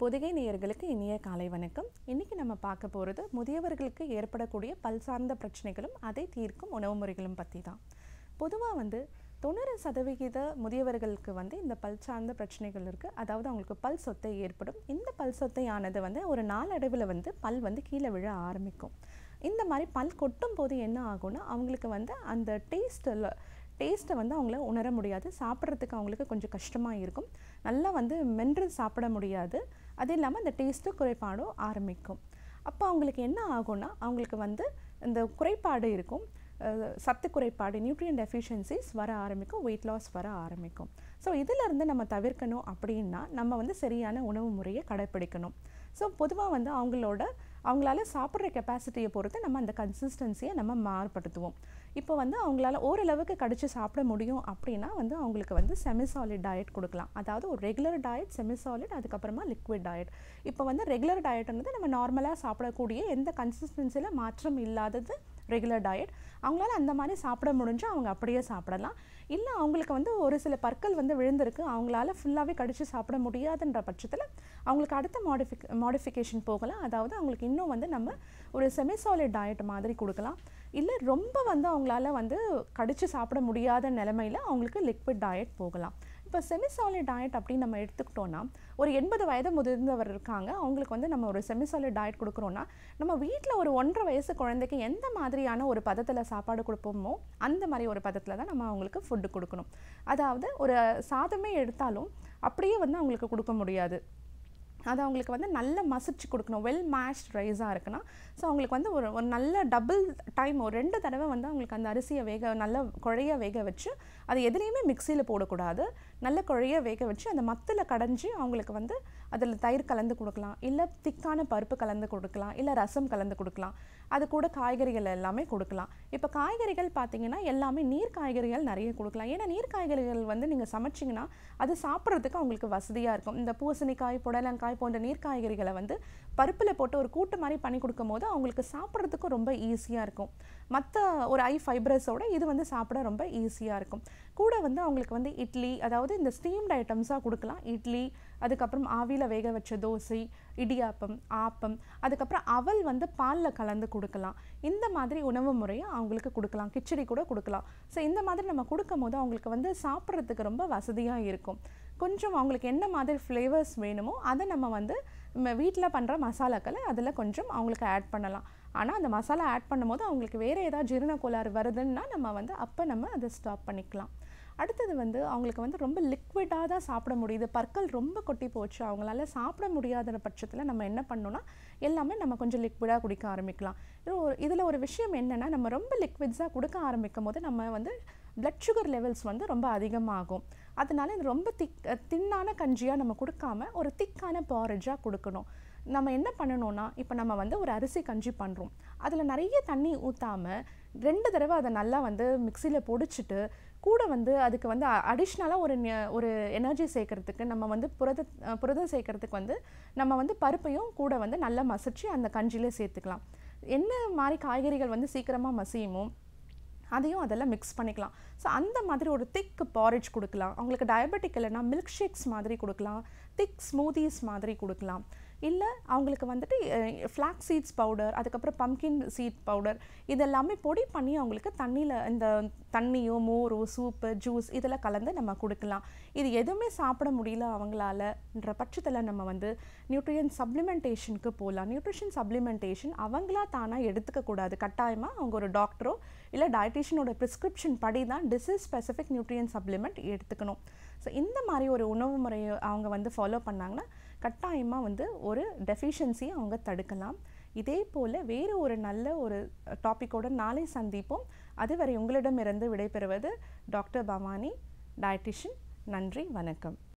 பொதிகை நேயர்களுக்கு இனிய காலை வணக்கம் இன்னைக்கு நம்ம பார்க்க போகிறது முதியவர்களுக்கு ஏற்படக்கூடிய பல் சார்ந்த பிரச்சனைகளும் அதை தீர்க்கும் உணவு முறைகளும் பற்றி தான் பொதுவாக வந்து தொண்ணூறு சதவிகித முதியவர்களுக்கு வந்து இந்த பல் சார்ந்த பிரச்சனைகள் இருக்குது அதாவது அவங்களுக்கு பல் சொத்தை ஏற்படும் இந்த பல் சொத்தையானது வந்து ஒரு நாளடைவில் வந்து பல் வந்து கீழே விழ ஆரம்பிக்கும் இந்த மாதிரி பல் கொட்டும் போது என்ன ஆகும்னா அவங்களுக்கு வந்து அந்த டேஸ்ட்டில் டேஸ்ட்டை வந்து அவங்கள உணர முடியாது சாப்பிட்றதுக்கு அவங்களுக்கு கொஞ்சம் கஷ்டமாக இருக்கும் நல்லா வந்து மென்று சாப்பிட முடியாது அது இல்லாமல் அந்த டேஸ்ட்டு குறைபாடும் ஆரம்பிக்கும் அப்போ அவங்களுக்கு என்ன ஆகும்னா அவங்களுக்கு வந்து இந்த குறைபாடு இருக்கும் அஹ் சத்து குறைபாடு நியூட்ரியன் டெஃபிஷியன்சிஸ் வர ஆரம்பிக்கும் வெயிட் லாஸ் வர ஆரம்பிக்கும் ஸோ இதிலிருந்து நம்ம தவிர்க்கணும் அப்படின்னா நம்ம வந்து சரியான உணவு முறையை கடைப்பிடிக்கணும் ஸோ பொதுவாக வந்து அவங்களோட அவங்களால சாப்பிட்ற கெப்பாசிட்டியை பொறுத்து நம்ம அந்த கன்சிஸ்டன்சியை நம்ம மாறுபடுத்துவோம் இப்போ வந்து அவங்களால ஓரளவுக்கு கடிச்சு சாப்பிட முடியும் அப்படின்னா வந்து அவங்களுக்கு வந்து செமி சாலிட் டயட் கொடுக்கலாம் அதாவது ஒரு ரெகுலர் டயட் செமி சாலிட் அதுக்கப்புறமா லிக்விட் டயட் இப்போ வந்து ரெகுலர் டயட்ன்றது நம்ம நார்மலாக சாப்பிடக்கூடிய எந்த கன்சிஸ்டன்சியில் மாற்றம் இல்லாதது ரெகுலர் டயட் அவங்களால அந்த மாதிரி சாப்பிட முடிஞ்சு அவங்க அப்படியே சாப்பிடலாம் இல்லை அவங்களுக்கு வந்து ஒரு சில பற்கள் வந்து விழுந்திருக்கு அவங்களால ஃபுல்லாகவே கடிச்சு சாப்பிட முடியாதுன்ற பட்சத்தில் அவங்களுக்கு அடுத்த மாடிஃபிக் மாடிஃபிகேஷன் போகலாம் அதாவது அவங்களுக்கு இன்னும் வந்து நம்ம ஒரு செமி சாலிட் டயட் மாதிரி கொடுக்கலாம் இல்லை ரொம்ப வந்து அவங்களால வந்து கடிச்சு சாப்பிட முடியாத நிலமையில அவங்களுக்கு லிக்விட் டயட் போகலாம் இப்போ செமி சாலிட் டயட் அப்படின்னு நம்ம எடுத்துக்கிட்டோன்னா ஒரு எண்பது வயது முதிர்ந்தவர் இருக்காங்க அவங்களுக்கு வந்து நம்ம ஒரு செமி சாலிட் டயட் கொடுக்குறோன்னா நம்ம வீட்டில் ஒரு ஒன்றரை வயசு குழந்தைக்கு எந்த மாதிரியான ஒரு பதத்தில் சாப்பாடு கொடுப்போமோ அந்த மாதிரி ஒரு பதத்தில் தான் நம்ம அவங்களுக்கு ஃபுட்டு கொடுக்கணும் அதாவது ஒரு சாதமே எடுத்தாலும் அப்படியே வந்து அவங்களுக்கு கொடுக்க முடியாது அது அவங்களுக்கு வந்து நல்ல மசிச்சு கொடுக்கணும் வெல் மேஷ்ட் ரைஸாக இருக்குன்னா ஸோ அவங்களுக்கு வந்து ஒரு ஒரு நல்ல டபுள் டைம் ஒரு ரெண்டு தடவை வந்து அவங்களுக்கு அந்த அரிசியை வேக நல்ல குழைய வேக வச்சு அது எதுலேயுமே மிக்சியில் போடக்கூடாது நல்ல குழைய வேக வச்சு அந்த மத்தில் கடைஞ்சி அவங்களுக்கு வந்து அதில் தயிர் கலந்து கொடுக்கலாம் இல்லை திக்கான பருப்பு கலந்து கொடுக்கலாம் இல்லை ரசம் கலந்து கொடுக்கலாம் அது கூட காய்கறிகள் எல்லாமே கொடுக்கலாம் இப்போ காய்கறிகள் பார்த்தீங்கன்னா எல்லாமே நீர் காய்கறிகள் நிறைய கொடுக்கலாம் ஏன்னா நீர் காய்கறிகள் வந்து நீங்கள் சமைச்சிங்கன்னா அது சாப்பிட்றதுக்கு அவங்களுக்கு வசதியாக இருக்கும் இந்த பூசணிக்காய் புடலங்காய் போன்ற நீர் காய்கறிகளை வந்து பருப்பில் போட்டு ஒரு கூட்டு மாதிரி பண்ணி கொடுக்கும் போது அவங்களுக்கு சாப்பிட்றதுக்கும் ரொம்ப ஈஸியாக இருக்கும் மற்ற ஒரு ஐ ஃபைப்ரஸோட இது வந்து சாப்பிட ரொம்ப ஈஸியாக இருக்கும் கூட வந்து அவங்களுக்கு வந்து இட்லி அதாவது இந்த ஸ்டீம்டு ஐட்டம்ஸாக கொடுக்கலாம் இட்லி அதுக்கப்புறம் ஆவியில் வேக வச்ச தோசை இடியாப்பம் ஆப்பம் அதுக்கப்புறம் அவல் வந்து பாலில் கலந்து கொடுக்கலாம் இந்த மாதிரி உணவு முறையை அவங்களுக்கு கொடுக்கலாம் கிச்சடி கூட கொடுக்கலாம் ஸோ இந்த மாதிரி நம்ம கொடுக்கும் போது அவங்களுக்கு வந்து சாப்பிட்றதுக்கு ரொம்ப வசதியாக இருக்கும் கொஞ்சம் அவங்களுக்கு என்ன மாதிரி ஃப்ளேவர்ஸ் வேணுமோ அதை நம்ம வந்து வீட்டில் பண்ணுற மசாலாக்களை அதில் கொஞ்சம் அவங்களுக்கு ஆட் பண்ணலாம் ஆனால் அந்த மசாலா ஆட் பண்ணும்போது அவங்களுக்கு வேறு ஏதாவது ஜீரண கோளாறு வருதுன்னா நம்ம வந்து அப்போ நம்ம அதை ஸ்டாப் பண்ணிக்கலாம் அடுத்தது வந்து அவங்களுக்கு வந்து ரொம்ப லிக்விடாக தான் சாப்பிட முடியுது பற்கள் ரொம்ப கொட்டி போச்சு அவங்களால சாப்பிட முடியாத பட்சத்தில் நம்ம என்ன பண்ணோம்னா எல்லாமே நம்ம கொஞ்சம் லிக்விடாக குடிக்க ஆரம்பிக்கலாம் இது ஒரு இதில் ஒரு விஷயம் என்னென்னா நம்ம ரொம்ப லிக்விட்ஸாக கொடுக்க ஆரம்பிக்கும் போது நம்ம வந்து பிளட் சுகர் லெவல்ஸ் வந்து ரொம்ப அதிகமாகும் அதனால இது ரொம்ப திக் தின்னான கஞ்சியாக நம்ம கொடுக்காம ஒரு திக்கான பாரேஜாக கொடுக்கணும் நம்ம என்ன பண்ணணும்னா இப்போ நம்ம வந்து ஒரு அரிசி கஞ்சி பண்ணுறோம் அதில் நிறைய தண்ணி ஊற்றாமல் ரெண்டு தடவை அதை நல்லா வந்து மிக்சியில் பொடிச்சிட்டு கூட வந்து அதுக்கு வந்து அடிஷ்னலாக ஒரு ஒரு எனர்ஜி சேர்க்கறதுக்கு நம்ம வந்து புரத புரதம் சேர்க்கறதுக்கு வந்து நம்ம வந்து பருப்பையும் கூட வந்து நல்லா மசிச்சு அந்த கஞ்சியிலே சேர்த்துக்கலாம் என்ன மாதிரி காய்கறிகள் வந்து சீக்கிரமாக மசியுமோ அதையும் அதெல்லாம் மிக்ஸ் பண்ணிக்கலாம் ஸோ அந்த மாதிரி ஒரு திக் பாரேஜ் கொடுக்கலாம் அவங்களுக்கு டயபெட்டிக் இல்லைன்னா மில்க் ஷேக்ஸ் மாதிரி கொடுக்கலாம் திக் ஸ்மூதிஸ் மாதிரி கொடுக்கலாம் இல்லை அவங்களுக்கு வந்துட்டு ஃப்ளாக் சீட்ஸ் பவுடர் அதுக்கப்புறம் பம்கின் சீட் பவுடர் இதெல்லாமே பொடி பண்ணி அவங்களுக்கு தண்ணியில் இந்த தண்ணியோ மோரோ சூப்பு ஜூஸ் இதெல்லாம் கலந்து நம்ம கொடுக்கலாம் இது எதுவுமே சாப்பிட முடியல அவங்களாலன்ற பட்சத்தில் நம்ம வந்து நியூட்ரியன் சப்ளிமெண்டேஷனுக்கு போகலாம் நியூட்ரிஷன் சப்ளிமெண்டேஷன் அவங்களா தானாக எடுத்துக்கக்கூடாது கட்டாயமாக அவங்க ஒரு டாக்டரோ இல்லை டயட்டிஷியனோட ப்ரிஸ்கிரிப்ஷன் படி தான் டிசீஸ் ஸ்பெசிஃபிக் நியூட்ரியன் சப்ளிமெண்ட் எடுத்துக்கணும் ஸோ இந்த மாதிரி ஒரு உணவு முறையை அவங்க வந்து ஃபாலோ பண்ணாங்கன்னா கட்டாயமாக வந்து ஒரு டெஃபிஷியன்சியை அவங்க தடுக்கலாம் இதே போல் வேறு ஒரு நல்ல ஒரு டாப்பிக்கோடு நாளை சந்திப்போம் அதுவரை உங்களிடமிருந்து விடைபெறுவது டாக்டர் பவானி டயட்டிஷியன் நன்றி வணக்கம்